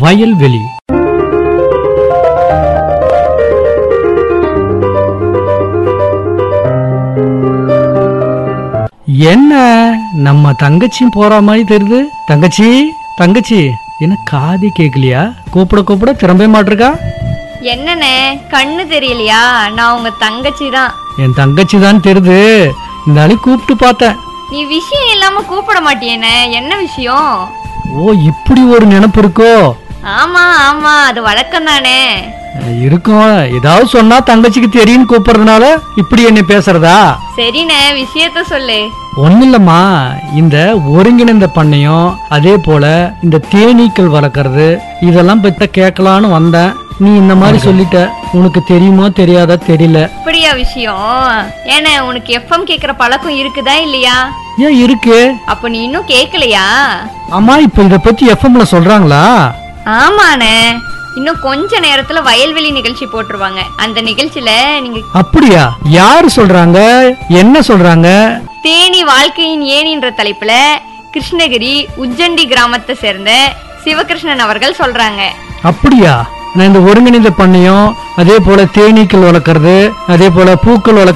வயல்வெளி என்ன நம்ம தங்கச்சியும் போற மாதிரி தெரியுது தங்கச்சி தங்கச்சி என்ன காதி கேக்கலையா கூப்பிட கூப்பிட திரும்ப மாட்டிருக்கா என்னண்ணே கண்ணு தெரியலையா நான் உங்க தங்கச்சி தான் என் தங்கச்சி தான் தெரியுது இந்த ஆளு கூப்பிட்டு பார்த்தேன் நீ விஷயம் இல்லாம கூப்பிட மாட்டியேண்ணே என்ன விஷயம் ஓ இப்படி ஒரு நினைப்பு இருக்கோ ஆமா ஆமா அது வழக்கம் தானே இருக்கும் ஏதாவது சொன்னா தங்கச்சிக்கு தெரியும் கூப்பிடுறதுனால இப்படி என்ன பேசுறதா சரிண்ணே விஷயத்த சொல்லு ஒன்னும் இல்லம்மா இந்த ஒருங்கிணைந்த பண்ணையம் அதே போல இந்த தேனீக்கள் வளர்க்கறது இதெல்லாம் பத்தி கேட்கலான்னு வந்தேன் நீ இந்த மாதிரி சொல்லிட்ட உனக்கு தெரியுமோ தெரியாதா தெரியல அப்படியா விஷயம் ஏண்ணே உனக்கு எஃப்எம் கேக்குற பழக்கம் இருக்குதா இல்லையா ஏன் இருக்கு அப்ப நீ இன்னும் கேட்கலையா அம்மா இப்ப இத பத்தி எஃப்எம்ல சொல்றாங்களா ஆமாண்ணே இன்னும் கொஞ்ச நேரத்துல வயல்வெளி நிகழ்ச்சி போட்டுருவாங்க அந்த நிகழ்ச்சியில நீங்க அப்படியா யாரு சொல்றாங்க என்ன சொல்றாங்க தேனி வாழ்க்கையின் ஏனின்ற தலைப்புல கிருஷ்ணகிரி உஜ்ஜண்டி கிராமத்தை சேர்ந்த சிவகிருஷ்ணன் அவர்கள் சொல்றாங்க அப்படியா நான் இந்த ஒருங்கிணைந்த பண்ணையம் அதே போல தேனீக்கள் வளர்க்கறது அதே போல பூக்கள் வளர்க்கறது